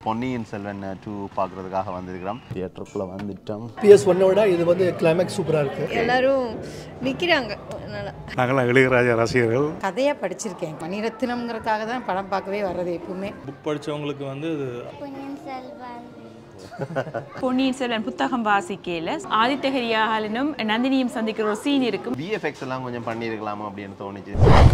பொன்னியின் Selvan two பார்க்குறதுக்காக வந்திருக்கிறோம் தியேட்டருக்குள்ளே வந்துட்டோம் பிஎஸ் ஒன்னோட இது வந்து கிளைமேக்ஸ் சூப்பராக இருக்குது எல்லாரும் நிற்கிறாங்க அதனால் நாங்களாம் இளையராஜா ரசிகர்கள் கதையாக படிச்சிருக்கேன் மணிரத்னம்ங்கிறதுக்காக தான் படம் பார்க்கவே வர்றது எப்பவுமே புக் படித்தவங்களுக்கு வந்து இது பொன்னியின் செல்வன் புத்தகம் வாசிக்கையில் ஆதித்ய ஹரியாகலனும் நந்தினியும் சந்திக்கிற ஒரு சீன் இருக்கும் விஎஃப்எக்ஸ் எல்லாம் கொஞ்சம் பண்ணியிருக்கலாமா அப்படின்னு தோணுச்சு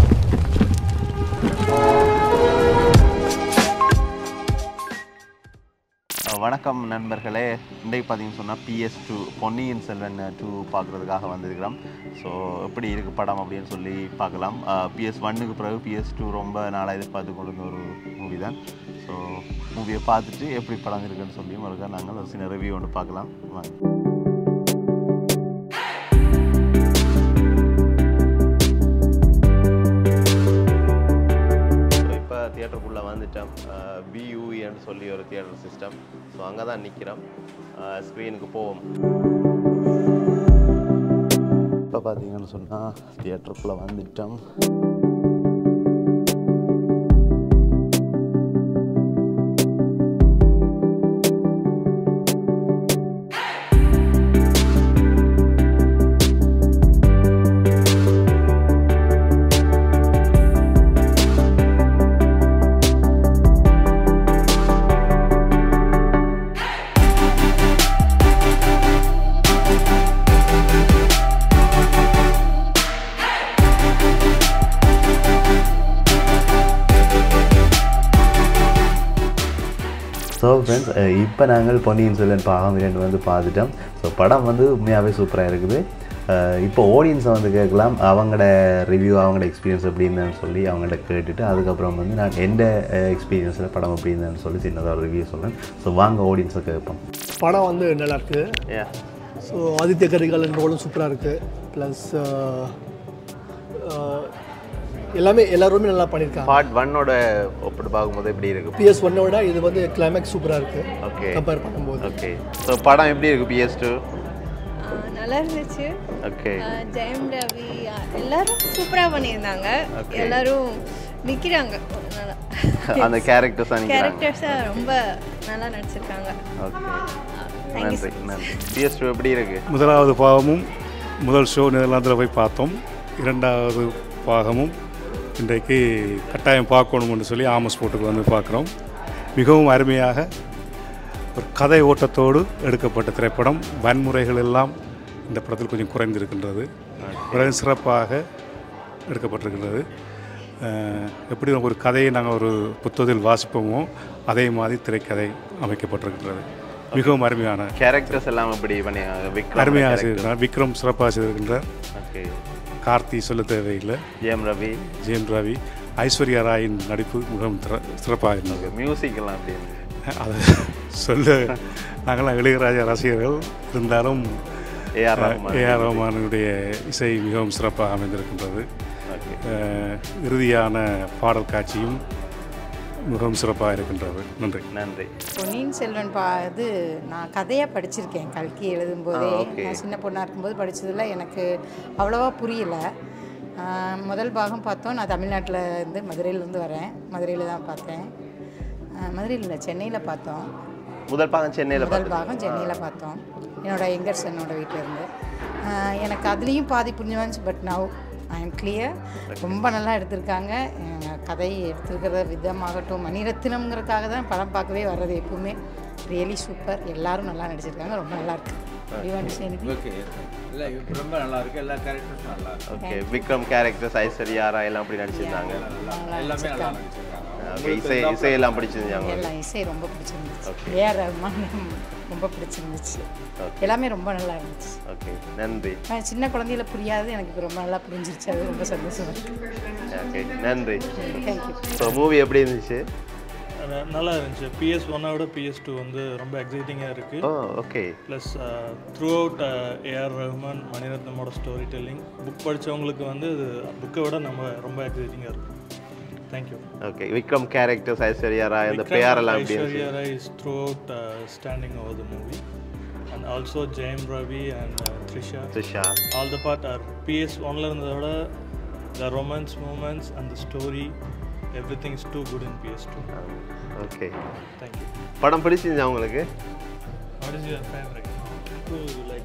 அஹ் வணக்கம் நண்பர்களே இன்றைக்கு பார்த்தீங்கன்னு சொன்னால் PS two Ponniyin Selvan two பார்க்குறதுக்காக வந்திருக்கிறோம் ஸோ எப்படி இருக்குது படம் அப்படின்னு சொல்லி பார்க்கலாம் பிஎஸ் ஒன்னுக்கு பிறகு பிஎஸ் டூ ரொம்ப நாளாக எதிர்பார்த்து கொண்டு வந்த ஒரு மூவி தான் ஸோ மூவியை பார்த்துட்டு எப்படி படம் இருக்குன்னு சொல்லி மறுக்கா நாங்கள் ஒரு சின்ன ரிவ்யூ ஒன்று பார்க்கலாம் வாங்க இப்போ தியேட்டருக்குள்ளே வந்துட்டோம் பியூஇன்னு சொல்லி ஒரு தியேட்டர் சிஸ்டம் ஸோ அங்கே தான் நிற்கிறோம் ஸ்க்ரீனுக்கு போவோம் இப்போ பார்த்தீங்கன்னு சொன்னால் தியேட்டருக்குள்ளே வந்துட்டோம் ஸோ ஃப்ரெண்ட்ஸ் இப்போ நாங்கள் பொன்னியின் செல்வன் பாகம் இரண்டு வந்து பார்த்துட்டோம் ஸோ படம் வந்து உண்மையாகவே சூப்பராக இருக்குது அஹ் இப்போ ஆடியன்ஸை வந்து கேட்கலாம் அவங்களோட ரிவ்யூ அவங்களோட எக்ஸ்பீரியன்ஸ் எப்படி இருந்ததுன்னு சொல்லி அவங்கள்ட்ட கேட்டுட்டு அதுக்கப்புறம் வந்து நான் எந்த எக்ஸ்பீரியன்ஸில் படம் எப்படி இருந்ததுன்னு சொல்லி சின்னதாக ஒரு ரிவ்யூ சொல்கிறேன் ஸோ வாங்க ஆடியன்ஸை கேட்போம் படம் வந்து நல்லா இருக்கு ஏ ஸோ ஆதித்ய கரிகாலன் ரோலும் சூப்பராக இருக்குது ப்ளஸ் எல்லாமே எல்லாருமே நல்லா பண்ணியிருக்காங்க பார்ட் ஒன்னோட ஒப்பிட்டு பார்க்கும்போது எப்படி இருக்கு பிஎஸ் ஒன்னோட இது வந்து கிளைமேக்ஸ் சூப்பராக இருக்குது ஓகே கம்பேர் பண்ணும்போது ஓகே ஸோ படம் எப்படி இருக்கு பிஎஸ் டூ நல்லா இருந்துச்சு ஓகே ஆஹ் ஜெயம் ரவி ஆஹ் எல்லாரும் சூப்பராக பண்ணியிருந்தாங்க எல்லாரும் நிற்கிறாங்க அதனால் அந்த கேரக்டர்ஸ் நினைக்கிறாங்க கேரக்டர்ஸாக ரொம்ப நல்லா நடிச்சிருக்காங்க ஓகே நன்றி நன்றி பிஎஸ் டூ எப்படி இருக்கு முதலாவது பாகமும் முதல் ஷோ நெதர்லாந்தில் போய் பார்த்தோம் இரண்டாவது பாகமும் இன்றைக்கு கட்டாயம் பார்க்கணும்னு சொல்லி ஆமஸ் போட்டுக்கு வந்து பார்க்குறோம் மிகவும் அருமையாக ஒரு கதை ஓட்டத்தோடு எடுக்கப்பட்ட திரைப்படம் வன்முறைகள் எல்லாம் இந்த படத்தில் கொஞ்சம் குறைந்திருக்கின்றது மிகவும் சிறப்பாக எடுக்கப்பட்டிருக்கின்றது அஹ், எப்படி ஒரு கதையை நாங்கள் ஒரு புத்தகத்தில் வாசிப்போமோ அதே மாதிரி திரைக்கதை அமைக்கப்பட்டிருக்கின்றது மிகவும் அருமையான கேரக்டர்ஸ் எல்லாம் எப்படி பண்ணி விக்ரம் அருமையாக செய்திருக்கிறார் விக்ரம் சிறப்பாக செய்திருக்கின்றார் ஓகே கார்த்தி சொல்ல தேவையில்லை ஜிஎம் ரவி ஜெயம் ரவி ஐஸ்வர்யா ராயின் நடிப்பு மிகவும் திற- சிறப்பாக இருந்தது மியூசிக் எல்லாம் எப்படி இருந்துச்சு அதை சொல்ல நாங்களாம் இளையராஜா ரசிகர்கள் இருந்தாலும் ஏஆர் ரஹ்மான் ஏஆர் ரஹ்மானுடைய இசை மிகவும் சிறப்பாக அமைந்திருக்கின்றது ஓகே அஹ், இறுதியான பாடல் காட்சியும் மிகவும் சிறப்பாக இருக்கின்றது நன்றி நன்றி பொன்னியின் செல்வன் பா இது நான் கதையாக படிச்சிருக்கேன் கல்கி எழுதும்போதே ஆ, okay. நான் சின்ன பொண்ணாக இருக்கும்போது படிச்சதுல எனக்கு அவ்வளோவா புரியல ஆஹ், முதல் பாகம் பார்த்தோம் நான் தமிழ்நாட்டில் இருந்து மதுரையிலேருந்து வரேன் மதுரையில் தான் பார்த்தேன் மதுரையில் இல்லை சென்னையில் பார்த்தோம் முதல் பாகம் சென்னையில் முதல் பாகம் சென்னையில் பார்த்தோம் என்னோட எங்கர்ஸ் என்னோட வீட்டில் இருந்து ஆஹ் எனக்கு அதுலேயும் பாதி புரிஞ்சு வந்துச்சு but now I am clear ரொம்ப நல்லா எடுத்திருக்காங்க அஹ் கதை எடுத்திருக்கிற விதமாகட்டும் மணிரத்னம்ங்கிறதுக்காக தான் படம் பார்க்கவே வர்றது எப்பவுமே ரியலி சூப்பர் எல்லாரும் நல்லா நடிச்சிருக்காங்க ரொம்ப நல்லா இருக்கு You want to say anything? Okay இல்லை இப்போ ரொம்ப நல்லா இருக்கு எல்லா கேரக்டர்ஸும் நல்லா இருக்கு ஓகே விக்ரம் கேரக்டர்ஸ் ஐஸ்வர்யா ராய் எல்லாம் அப்படி நடிச்சிருந்தாங்க நல்லா எல்லாமே நல்லா நடிச்சிருக்காங்க நடிச்சிருக்காங்க ஓகே இசை இசையெல்லாம் பிடிச்சிருந்தாங்க எல்லாம் இசை ரொம்ப பிடிச்சிருந்துச்சு Okay. ஏஆர் ரஹ்மான் ரொம்ப பிடிச்சிருந்துச்சு எல்லாமே ரொம்ப நல்லா இருந்துச்சு ஓகே நன்றி நான் சின்ன குழந்தையில புரியாது எனக்கு இப்ப ரொம்ப நல்லா புரிஞ்சிருச்சு அது ரொம்ப சந்தோஷமா இருக்கு ஓகே நன்றி தேங்க்யூ ஸோ மூவி எப்படி இருந்துச்சு அது நல்லா இருந்துச்சு பிஎஸ் ஒன்னை விட பிஎஸ் டூ வந்து ரொம்ப எக்ஸைட்டிங்காக இருக்குது oh okay plus throughout AR Rahman மணிரத்னமோட ஸ்டோரி டெல்லிங் புக் படித்தவங்களுக்கு வந்து இது புக்கை விட நம்ம ரொம்ப எக்ஸைட்டிங்காக இருக்கும் thank you okay Vikram characters Aishwarya Rai அந்த பேரெல்லாம் எப்படி இருந்துச்சு Aishwarya Rai is through outstanding over the movie and also Jayam Ravi and Trisha Trisha all the part are PS ஒன்ல இருந்ததை விட the romance moments and the story everything is too good in PS two okay thank you படம் பிடிச்சிருந்தா உங்களுக்கு what is your favourite do you like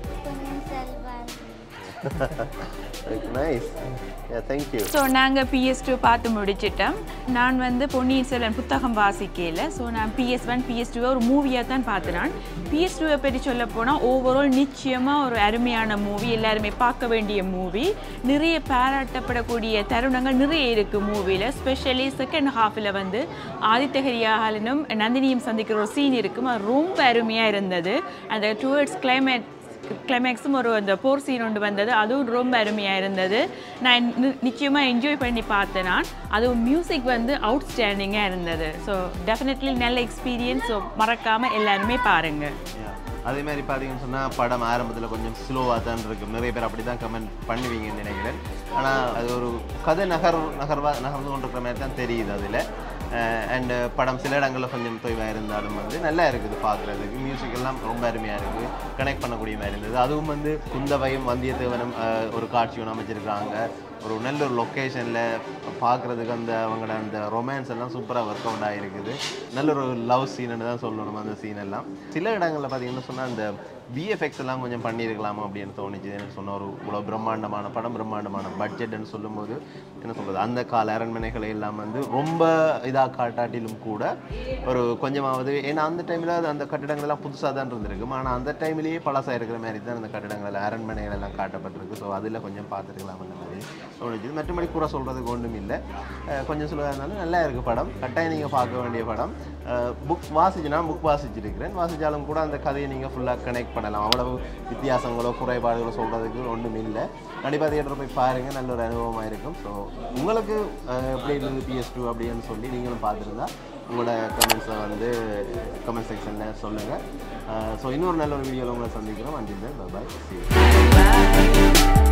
nice thank you so நாங்கள் PS two பார்த்து முடிச்சிட்டோம் நான் வந்து பொன்னியின் செல்வன் புத்தகம் வாசிக்கல ஸோ நான் பிஎஸ் ஒன் பிஎஸ் டூவை ஒரு மூவியாக தான் பார்த்தேன் பிஎஸ் டூவை பற்றி சொல்ல போனால் ஓவரால் நிச்சயமாக ஒரு அருமையான மூவி எல்லாருமே பார்க்க வேண்டிய மூவி நிறைய பாராட்டப்படக்கூடிய தருணங்கள் நிறைய இருக்குது மூவியில் ஸ்பெஷலி செகண்ட் ஹாஃபில் வந்து ஆதித்ய ஹரியாகலனும் நந்தினியும் சந்திக்கிற ஒரு சீன் இருக்கும் அது ரொம்ப அருமையாக இருந்தது அந்த டுவர்ட்ஸ் கிளைமேட் கிளைமேக்ஸும் ஒரு அந்த போர் சீன் ஒன்று வந்தது அதுவும் ரொம்ப அருமையாக இருந்தது நான் நிச்சயமாக என்ஜாய் பண்ணி பார்த்தேன் நான் அதுவும் மியூசிக் வந்து அவுட்ஸ்டாண்டிங்காக இருந்தது ஸோ டெஃபினெட்லி நல்ல எக்ஸ்பீரியன்ஸ் ஸோ மறக்காமல் எல்லாருமே பாருங்கள் அதே மாதிரி பார்த்தீங்கன்னு சொன்னால் படம் ஆரம்பத்தில் கொஞ்சம் ஸ்லோவாக தான் இருக்கும் நிறைய பேர் அப்படி தான் கமெண்ட் பண்ணுவீங்கன்னு நினைக்கிறேன் ஆனால் அது ஒரு கதை நகர் நகர்வா நகர்ந்து கொண்டிருக்கிற மாதிரி தான் தெரியுது அதில் அண்டு படம் சில இடங்களில் கொஞ்சம் தொய்வாக இருந்தாலும் வந்து நல்லா இருக்குது பார்க்குறதுக்கு மியூசிக் எல்லாம் ரொம்ப அருமையாக இருக்குது கனெக்ட் பண்ணக்கூடிய மாதிரி இருந்தது அதுவும் வந்து குந்தவையும் வந்தியத்தேவனும் அஹ், ஒரு காட்சி ஒன்று அமைச்சிருக்காங்க ஒரு நல்ல ஒரு லொக்கேஷனில் பார்க்குறதுக்கு அந்த அவங்களோட அந்த ரொமான்ஸ் எல்லாம் சூப்பராக ஒர்க் அவுட் ஆகிருக்குது நல்ல ஒரு லவ் சீன்னு தான் சொல்லணும் அந்த சீன் எல்லாம் சில இடங்களில் பார்த்தீங்கன்னா சொன்னால் அந்த விஎஃப்எக்ஸ் எல்லாம் கொஞ்சம் பண்ணியிருக்கலாமா அப்படின்னு தோணுச்சு என்ன சொன்ன ஒரு இவ்வளோ பிரம்மாண்டமான படம் பிரம்மாண்டமான பட்ஜெட்னு சொல்லும்போது என்ன சொல்கிறது அந்த கால அரண்மனைகளை எல்லாம் வந்து ரொம்ப இதாக காட்டாட்டிலும் கூட ஒரு கொஞ்சமாவது ஏன்னா அந்த டைமில் அந்த கட்டிடங்கள் எல்லாம் புதுசாக தான் இருந்திருக்கும் ஆனால் அந்த டைம்லேயே பழசாக இருக்கிற மாதிரி தான் அந்த கட்டிடங்கள் அரண்மனைகள் எல்லாம் காட்டப்பட்டிருக்கு ஸோ அதில் கொஞ்சம் பார்த்துருக்கலாம் அந்த மாதிரி தோணுச்சு மற்றபடி கூட சொல்கிறதுக்கு ஒன்றும் இல்லை அஹ் கொஞ்சம் சொல்லுவதாக இருந்தாலும் நல்லா இருக்குது படம் கட்டாயம் நீங்கள் பார்க்க வேண்டிய படம் புக் வாசிச்சு நான் புக் வாசிச்சிருக்கிறேன் வாசித்தாலும் கூட அந்த கதையை நீங்கள் ஃபுல்லாக கனெக்ட் பண்ணலாம் அவ்வளவு வித்தியாசங்களோ குறைபாடுகளோ சொல்கிறதுக்கு ஒன்றும் இல்லை கண்டிப்பாக தியேட்டர் போய் பாருங்கள் நல்ல ஒரு அனுபவமாக இருக்கும் ஸோ உங்களுக்கு அஹ், எப்படி இருந்தது பிஎஸ் டூ அப்படின்னு சொல்லி நீங்களும் பார்த்துருந்தா உங்களோட கமெண்ட்ஸை வந்து கமெண்ட் செக்ஷனில் சொல்லுங்கள் ஸோ இன்னொரு நல்ல ஒரு வீடியோவில் உங்களை சந்திக்கிறோம் அண்டில் பாய் சி